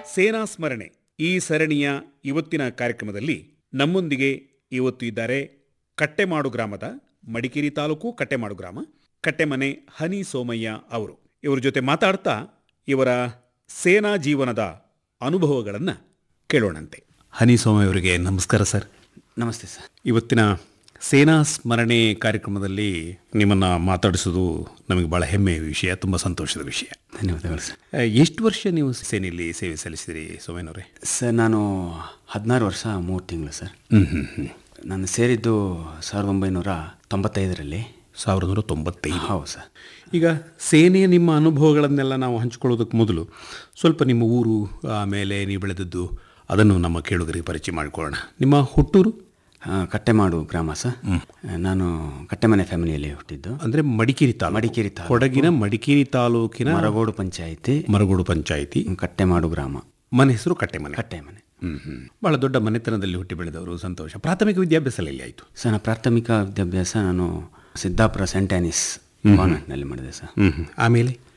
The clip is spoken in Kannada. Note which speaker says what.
Speaker 1: ಸೇನಾ ಸ್ಮರಣೆ ಈ ಸರಣಿಯ ಇವತ್ತಿನ ಕಾರ್ಯಕ್ರಮದಲ್ಲಿ ನಮ್ಮೊಂದಿಗೆ ಇವತ್ತು ಇದ್ದಾರೆ ಕಟ್ಟೆಮಾಡು ಗ್ರಾಮದ ಮಡಿಕೇರಿ ತಾಲೂಕು ಕಟ್ಟೆಮಾಡು ಗ್ರಾಮ ಕಟ್ಟೆಮನೆ ಹನಿ ಸೋಮಯ್ಯ ಅವರು ಇವರ ಜೊತೆ ಮಾತಾಡ್ತಾ ಇವರ ಸೇನಾ ಜೀವನದ ಅನುಭವಗಳನ್ನು ಕೇಳೋಣಂತೆ ಹನಿ ಸೋಮಯ್ಯ ಅವರಿಗೆ ನಮಸ್ಕಾರ ಸರ್
Speaker 2: ನಮಸ್ತೆ ಸರ್
Speaker 1: ಇವತ್ತಿನ ಸೇನಾ ಸ್ಮರಣೆ ಕಾರ್ಯಕ್ರಮದಲ್ಲಿ ನಿಮ್ಮನ್ನು ಮಾತಾಡಿಸೋದು ನಮಗೆ ಭಾಳ ಹೆಮ್ಮೆಯ ವಿಷಯ ತುಂಬ ಸಂತೋಷದ ವಿಷಯ
Speaker 2: ಧನ್ಯವಾದಗಳು ಸರ್
Speaker 1: ಆ, ಎಷ್ಟು ವರ್ಷ ನೀವು ಸೇನೆಯಲ್ಲಿ ಸೇವೆ ಸಲ್ಲಿಸಿದಿರಿ ಸೋಮೇನವರೇ
Speaker 2: ಸರ್ ನಾನು ಹದಿನಾರು ವರ್ಷ ಮೂರು ತಿಂಗಳು ಸರ್
Speaker 1: ಹ್ಞೂ ಹ್ಞೂ ಹ್ಞೂ
Speaker 2: ನಾನು ಸೇರಿದ್ದು ಸಾವಿರದ ಒಂಬೈನೂರ ತೊಂಬತ್ತೈದರಲ್ಲಿ
Speaker 1: ಸಾವಿರದ ನೂರ ತೊಂಬತ್ತೈದು
Speaker 2: ಹೌದು ಸರ್
Speaker 1: ಈಗ ಸೇನೆಯ ನಿಮ್ಮ ಅನುಭವಗಳನ್ನೆಲ್ಲ ನಾವು ಹಂಚಿಕೊಳ್ಳೋದಕ್ಕೆ ಮೊದಲು ಸ್ವಲ್ಪ ನಿಮ್ಮ ಊರು ಆಮೇಲೆ ನೀವು ಬೆಳೆದದ್ದು ಅದನ್ನು ನಮ್ಮ ಕೇಳುಗರಿಗೆ ಪರಿಚಯ ಮಾಡಿಕೊಳ್ಳೋಣ ನಿಮ್ಮ ಹುಟ್ಟೂರು
Speaker 2: ಆ, ಕಟ್ಟೆಮಾಡು ಗ್ರಾಮ ಸರ್ ನಾನು ಕಟ್ಟೆಮನೆ ಫ್ಯಾಮಿಲಿಯಲ್ಲಿ ಹುಟ್ಟಿದ್ದು
Speaker 1: ಅಂದರೆ ಮಡಿಕೇರಿ ತಾಲೂಕು
Speaker 2: ಮಡಿಕೇರಿ ತಾಲೂಕು.
Speaker 1: ಕೊಡಗಿನ ಮಡಿಕೇರಿ ತಾಲೂಕಿನ
Speaker 2: ಮರಗೋಡು ಪಂಚಾಯಿತಿ
Speaker 1: ಮರಗೋಡು ಪಂಚಾಯಿತಿ
Speaker 2: ಕಟ್ಟೆಮಾಡು ಗ್ರಾಮ
Speaker 1: ಮನೆ ಹೆಸರು ಕಟ್ಟೆಮನೆ
Speaker 2: ಕಟ್ಟೆಮನೆ
Speaker 1: ಹ್ಮ್ ಹ್ಮ್ ಬಹಳ ದೊಡ್ಡ ಮನೆತನದಲ್ಲಿ ಹುಟ್ಟಿ ಬೆಳೆದವರು ಸಂತೋಷ ಪ್ರಾಥಮಿಕ ವಿದ್ಯಾಭ್ಯಾಸ ಎಲ್ಲಿ ಆಯಿತು
Speaker 2: ಸರ್ ನನ್ನ ಪ್ರಾಥಮಿಕ ವಿದ್ಯಾಭ್ಯಾಸ ನಾನು ಸಿದ್ದಾಪುರ ಸೆಂಟ್ ಆ್ಯನಿಸ್ ಕಾನ್ವೆಂಟ್ನಲ್ಲಿ ಮಾಡಿದೆ ಸರ್
Speaker 1: ಹ್ಮ್ ಹ್ಮ್. ಆಮೇಲೆ